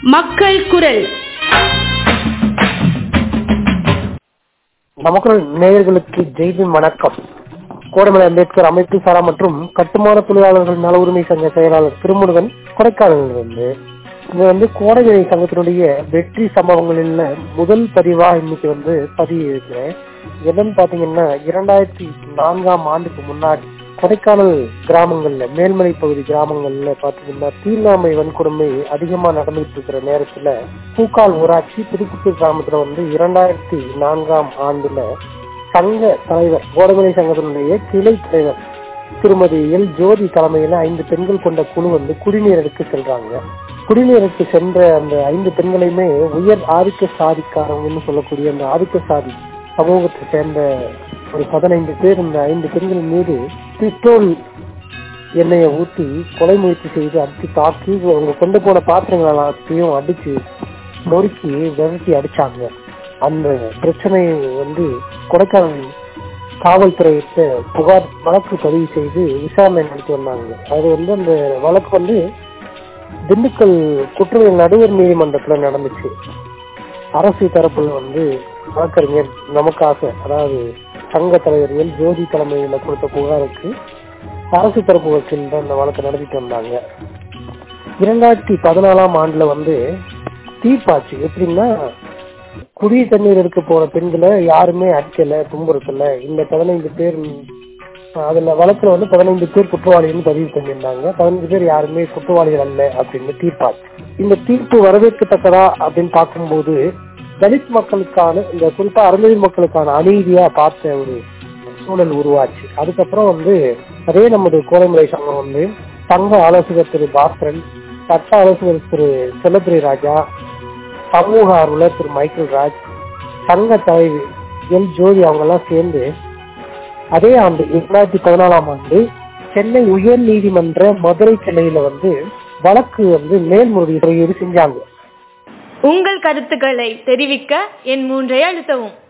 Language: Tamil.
மக்கள் குரல் நமக்குள் நேயர்களுக்கு ஜெய்பின் வணக்கம் கோடமலை அம்பேத்கர் அமைப்பு சாரா மற்றும் கட்டுமான தொழிலாளர்கள் நல உரிமை சங்க செயலாளர் திருமுருகன் கொடைக்கானலிருந்து இது வந்து கோடைமலை சங்கத்தினுடைய வெற்றி சம்பவங்களில் முதல் பதிவா இன்னைக்கு வந்து பதிவு இருக்கிறேன் என்னன்னு பாத்தீங்கன்னா இரண்டாயிரத்தி நான்காம் ஆண்டுக்கு முன்னாடி கொடைக்கானல் கிராமங்கள்ல மேல்மலை பகுதி கிராமங்கள்ல பாத்தீங்கன்னா தீர்நாமை வன்கொடுமை அதிகமா நடந்துட்டு இருக்கிற நேரத்துல பூக்கால் ஊராட்சி புதுக்குத்தூர் கிராமத்துல வந்து இரண்டாயிரத்தி நான்காம் ஆண்டுல சங்க தலைவர் கோடமலை சங்கத்தினுடைய கிளை தலைவர் திருமதி எல் ஜோதி தலைமையில ஐந்து பெண்கள் கொண்ட குழு வந்து குடிநீர் எடுக்க செல்றாங்க குடிநீருக்கு சென்ற அந்த ஐந்து பெண்களையுமே உயர் ஆதிக்க சாதிக்காரங்கன்னு சொல்லக்கூடிய அந்த ஆதிக்க சாதி சமூகத்தை சேர்ந்த ஒரு பதினைந்து பேர் இந்த ஐந்து பெண்கள் மீது பிஸ்டோல் எண்ணெயை ஊற்றி கொலை முயற்சி செய்து அடிச்சு தாக்கி அவங்க கொண்டு போன பாத்திரங்கள் எல்லாத்தையும் அடிச்சு நொறுக்கி விரட்டி அடிச்சாங்க அந்த பிரச்சனையை வந்து கொடைக்கானல் காவல்துறையிட்ட புகார் வழக்கு பதிவு செய்து விசாரணை நடத்தி வந்தாங்க அது வந்து அந்த வழக்கு வந்து திண்டுக்கல் குற்றவியல் நடுவர் நீதிமன்றத்துல நடந்துச்சு அரசு தரப்புல வந்து வழக்கறிஞர் நமக்காக அதாவது சங்க தலைவர் எல் ஜோதி தலைமையில கொடுத்த புகாருக்கு அரசு தரப்பு வக்கீல் தான் இந்த வழக்கை நடத்திட்டு வந்தாங்க இரண்டாயிரத்தி பதினாலாம் ஆண்டுல வந்து தீர்ப்பாச்சு எப்படின்னா குடி தண்ணீர் எடுக்க போன பெண்களை யாருமே அடிக்கல துன்புறுத்தல இந்த பதினைந்து பேர் அதுல வழக்குல வந்து பதினைந்து பேர் குற்றவாளிகள் பதிவு பண்ணியிருந்தாங்க பதினஞ்சு பேர் யாருமே குற்றவாளிகள் அல்ல அப்படின்னு தீர்ப்பாச்சு இந்த தீர்ப்பு வரவேற்கத்தக்கதா அப்படின்னு பார்க்கும்போது தலித் மக்களுக்கான இந்த குறிப்பா அருந்ததி மக்களுக்கான அநீதியா பார்த்த ஒரு சூழல் உருவாச்சு அதுக்கப்புறம் வந்து அதே நமது கோலைமுறை சங்கம் வந்து சங்க ஆலோசகர் திரு பாஸ்கரன் சட்ட ஆலோசகர் திரு செல்லத்துறை ராஜா சமூக ஆர்வலர் திரு மைக்கேல் ராஜ் சங்க தலைவி எல் ஜோதி அவங்க எல்லாம் சேர்ந்து அதே ஆண்டு இரண்டாயிரத்தி பதினாலாம் ஆண்டு சென்னை உயர் நீதிமன்ற மதுரை கிளையில வந்து வழக்கு வந்து மேல்முறையீடு செஞ்சாங்க உங்கள் கருத்துக்களை தெரிவிக்க என் மூன்றை அழுத்தவும்